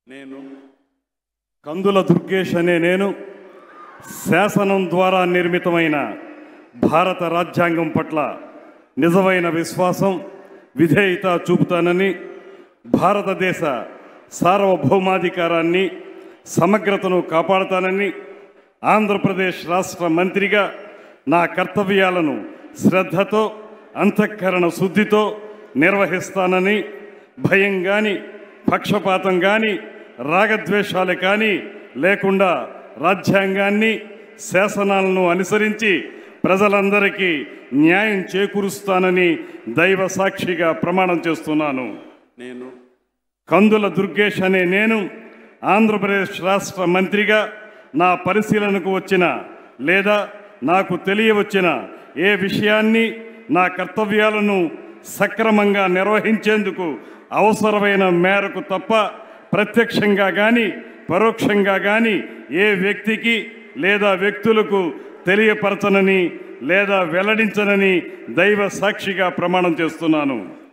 నేను కందుల దుర్గేష్ అనే నేను శాసనం ద్వారా నిర్మితమైన భారత రాజ్యాంగం పట్ల నిజమైన విశ్వాసం విధేయత చూపుతానని భారతదేశ సార్వభౌమాధికారాన్ని సమగ్రతను కాపాడుతానని ఆంధ్రప్రదేశ్ రాష్ట్ర మంత్రిగా నా కర్తవ్యాలను శ్రద్ధతో అంతఃకరణ శుద్ధితో నిర్వహిస్తానని భయం కానీ పక్షపాతం కానీ రాగద్వేషాలు కానీ లేకుండా రాజ్యాంగాన్ని శాసనాలను అనుసరించి ప్రజలందరికీ న్యాయం చేకూరుస్తానని దైవ సాక్షిగా ప్రమాణం చేస్తున్నాను నేను కందుల దుర్గేష్ అనే నేను ఆంధ్రప్రదేశ్ రాష్ట్ర మంత్రిగా నా పరిశీలనకు వచ్చిన లేదా నాకు తెలియవచ్చిన ఏ విషయాన్ని నా కర్తవ్యాలను సక్రమంగా నిర్వహించేందుకు అవసరమైన మేరకు తప్ప ప్రత్యక్షంగా కానీ పరోక్షంగా కానీ ఏ వ్యక్తికి లేదా వ్యక్తులకు తెలియపరచనని లేదా వెల్లడించనని దైవ సాక్షిగా ప్రమాణం చేస్తున్నాను